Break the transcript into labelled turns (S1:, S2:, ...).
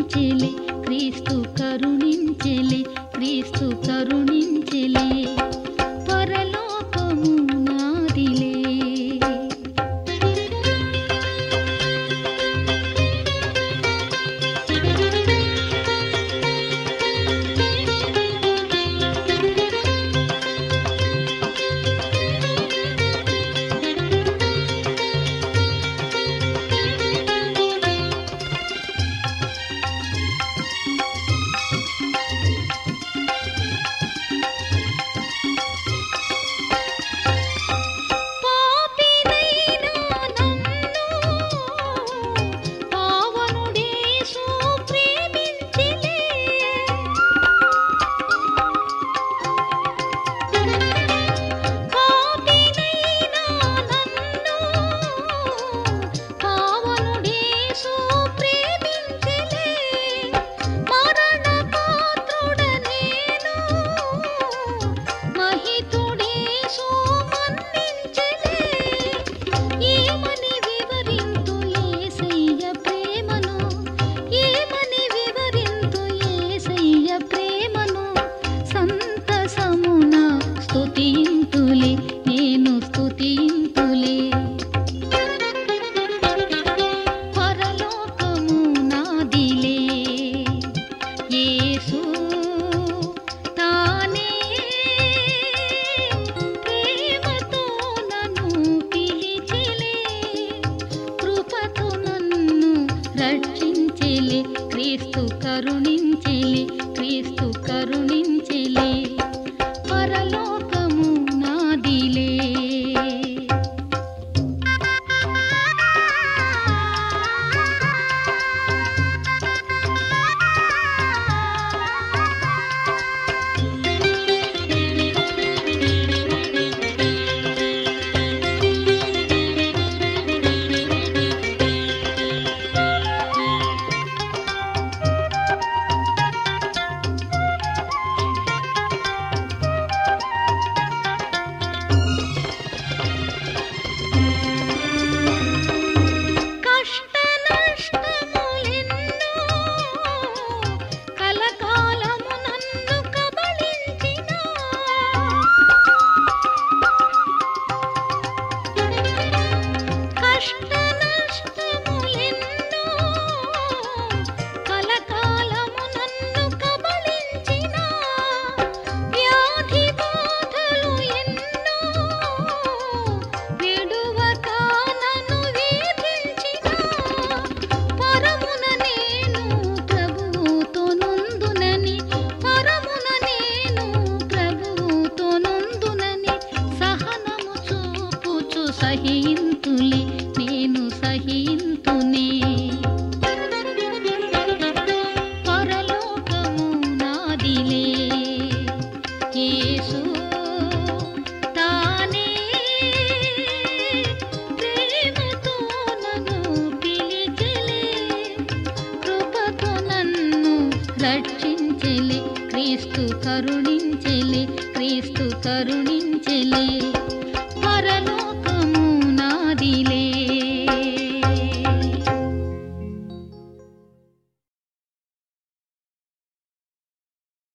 S1: కరుణించెలే క్రీస్తు కరుణించెలే క్రీస్తు కరుణించెలే పరలోకము నాదిలే పాపినైనా నన్ను పావనుడేసు ప్రేమించెలే పాపినైనా నన్ను పావనుడేసు ప్రేమించెలే మరణ పాత్రుడ నేను మహితుడేసు మన్నించెలే ఏమని వివరింతు యేసయ్య ప్రేమను ఏమని వివరింతు యేసయ్య ప్రేమను సంతసమున స్తుతింతులే నేను స్తుతింతులే పరలోకము నాదిలే యేసు తానే ప్రేమతో నన్ను పిలిచెలే కృపతో నన్ను రక్షించెలే క్రీస్తు కరుణించెలే క్రీస్తు కరుణించెలే పరలోకము నాదిలే కష్ట నష్టములెన్నో కలకాలము నన్ను కబళించిన కష్ట నష్టములెన్నో కలకాలము నన్ను కబళించిన వ్యాధి బాధలు ఎన్నో విడువక నన్ను వేధించిన పరమున నేను ప్రభువుతో నుందునని పరమున నేను ప్రభువుతో నుందునని సహనము చూపుచు సహింతులే నేను సహింతునే పరలోకము నాదిలే యేసు తానే ప్రేమతో నన్ను పిలిచెలే కృపతో నన్ను రక్షించెలే క్రీస్తు కరుణించెలే క్రీస్తు కరుణించెలే పరలోక